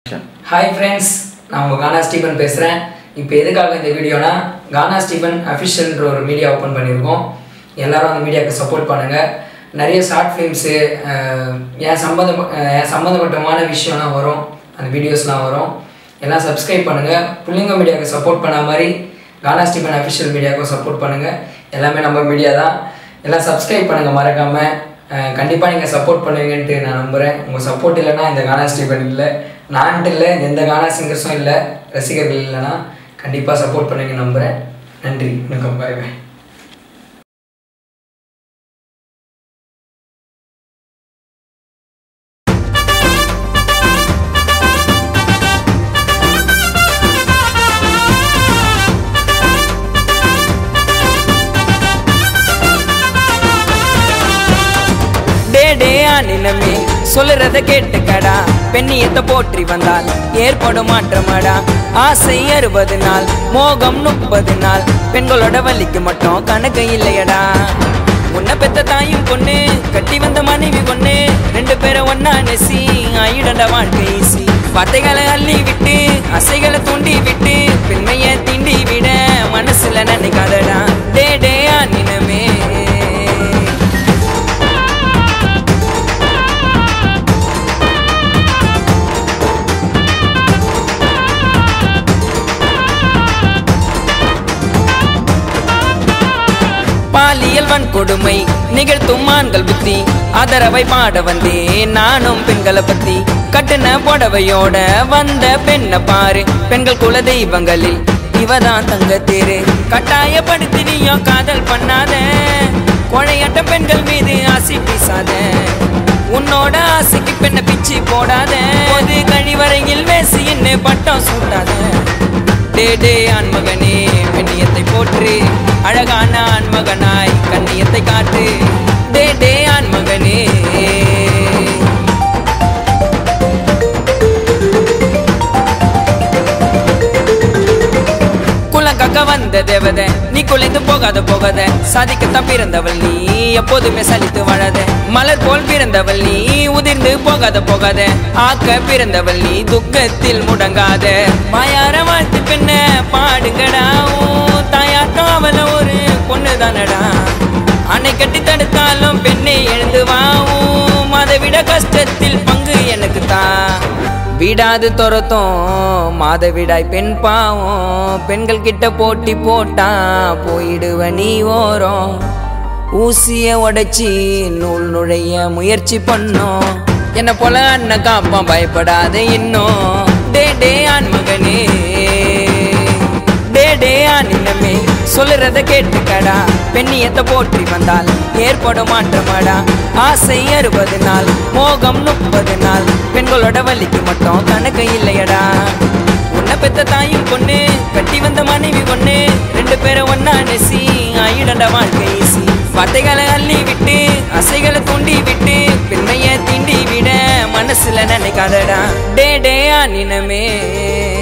hi friends நான் உங்கள் கானா Stephen பேசுகிறேன் இப்போ எதுக்காக இந்த வீடியோனா கானா ஸ்டீபன் அஃபிஷியல்ன்ற ஒரு மீடியா ஓப்பன் பண்ணியிருக்கோம் எல்லாரும் அந்த மீடியாவுக்கு சப்போர்ட் பண்ணுங்கள் நிறைய ஷார்ட் ஃபிலிம்ஸு என் சம்மந்தம் என் சம்மந்தப்பட்டமான விஷயம்லாம் வரும் அந்த வீடியோஸ்லாம் வரும் எல்லாம் சப்ஸ்கிரைப் பண்ணுங்கள் புள்ளிங்க மீடியாவுக்கு சப்போர்ட் பண்ண மாதிரி கானா ஸ்டீபன் அஃபிஷியல் மீடியாவுக்கும் சப்போர்ட் பண்ணுங்கள் எல்லாமே நம்ம மீடியா தான் எல்லாம் சப்ஸ்கிரைப் பண்ணுங்கள் மறக்காமல் கண்டிப்பாக நீங்கள் சப்போர்ட் பண்ணுவீங்கன்ட்டு நான் நம்புகிறேன் உங்கள் சப்போர்ட் இல்லைன்னா இந்த கானா ஸ்டீபன் இல்லை நான்ட்டு இல்லை எந்த கானா சிங்கர்ஸும் இல்லை ரசிகர்கள் இல்லைன்னா கண்டிப்பாக சப்போர்ட் பண்ணுவீங்க நம்புகிறேன் நன்றி வணக்கம் பாய் பாய் டே டே அனிலமே சொல்லுறத கேட்டுக்கடா பெண்ணியத்தை போற்றி வந்தால் ஏற்படும் மாற்றமாடா ஆசை அறுபது நாள் மோகம் முப்பது நாள் பெண்களோட வலிக்கு மட்டும் கணக்கு இல்லையடா உன்னை பெத்த தாயும் பொண்ணு கட்டி வந்த மனைவி பொண்ணு ரெண்டு பேரை ஒன்னா நெசி ஆயிடண்ட வாழ்க்கை ஈசி வார்த்தைகளை அள்ளி விட்டு அசைகளை தூண்டி விட்டு பெண்மையை தீண்டி விட மனசுல நினைக்காதடா டே டே அனிலமே பாலியல் வன்கொடுமை நிகழ்த்தும் ஆண்கள் புத்தி அதரவை பாட வந்தேன் நானும் பெண்களை பத்தி கட்டுன புடவையோட வந்த பெண்ணை பாரு பெண்கள் குல தெய்வங்களில் இவதான் தங்க தேரு கட்டாயப்படுத்தி நீயும் காதல் பண்ணாத கொழையட்ட பெண்கள் மீது ஆசி பீசாத உன்னோட ஆசைக்கு பெண்ணை பிச்சு போடாத பொது கழிவறையில் வேசின்னு பட்டம் சூட்டாத டே டே ஆண்மகனே பெண்ணியத்தை போற்று அழகான ஆண்மகனாய் கண்ணியத்தை காட்டு டே டே ஆண்மகனே குலங்கக்க வந்த தேவதை நீ குலைந்து போகாத போகாத சாதிக்கத்தான் பிறந்தவள் நீ எப்போதுமே சலித்து வாழாத மலர் போல் பிறந்தவள் நீ உதிர்ந்து போகாத போகாத ஆக்க பிறந்தவள் நீ துக்கத்தில் முடங்காத மாயார வாழ்த்து பெண்ண பாடுங்கடா ஓ தாயாட்டம் அவள ஒரு பொண்ணு தானடா அணை கட்டி தடுத்தாலும் பெண்ணை எழுந்து வாவும் அதை விட கஷ்டத்தில் பங்கு எனக்கு தான் விடாது துரத்தும் மாதவிடாய் பெண் பாவம் பெண்கள் கிட்ட போட்டி போட்டா போயிடுவ நீ ஓரம் ஊசிய உடைச்சி நூல் நுழைய முயற்சி பண்ணோம் என்ன போல அண்ணன் காப்பான் பயப்படாத இன்னும் டே டே ஆண்மகனே டே டே ஆனினமே சொல்லுறத கேட்டுக்கடா பெண்ணியத்தை போற்றி வந்தால் ஏற்படும் மாற்றமாடா ஆசை அறுபது நாள் மோகம் முப்பது நாள் பெண்களோட வலிக்கு மட்டும் கணக்கு இல்லையடா உன்னை பெத்த தாயும் பொண்ணு கட்டி வந்த மனைவி பொண்ணு ரெண்டு பேரை ஒன்னா நெசி ஆயிடண்ட வாழ்க்கை ஈசி வார்த்தைகளை அள்ளி விட்டு அசைகளை தூண்டி விட்டு பெண்மையை தீண்டி விட மனசுல நினைக்காதடா டே டே ஆனினமே